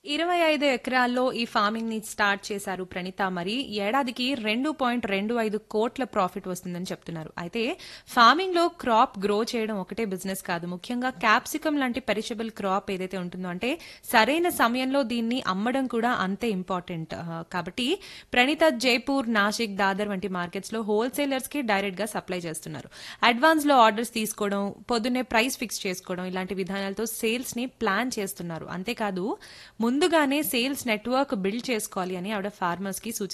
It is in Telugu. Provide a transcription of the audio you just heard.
ఇరవై ఐదు ఎకరాల్లో ఈ ఫార్మింగ్ ని స్టార్ట్ చేశారు ప్రణీత మరి ఏడాదికి రెండు పాయింట్ రెండు ఐదు కోట్ల ప్రాఫిట్ వస్తుందని చెప్తున్నారు అయితే ఫార్మింగ్ లో క్రాప్ గ్రో చేయడం ఒకటే బిజినెస్ కాదు ముఖ్యంగా క్యాప్సికం లాంటి పెరిషబుల్ క్రాప్ ఏదైతే ఉంటుందో అంటే సరైన సమయంలో దీన్ని అమ్మడం కూడా అంతే ఇంపార్టెంట్ ఆ, కాబట్టి ప్రణీత జైపూర్ నాసిక్ దాదర్ వంటి మార్కెట్స్ లో హోల్సేలర్స్ కి డైరెక్ట్ గా సప్లై చేస్తున్నారు అడ్వాన్స్ లో ఆర్డర్స్ తీసుకోవడం పొద్దున్నే ప్రైస్ ఫిక్స్ చేసుకోవడం ఇలాంటి విధానాలతో సేల్స్ ని ప్లాన్ చేస్తున్నారు అంతేకాదు ముందుగానే సేల్స్ నెట్వర్క్ బిల్డ్ చేసుకోవాలి అని ఆవిడ ఫార్మర్స్ కి సూచిస్తున్నారు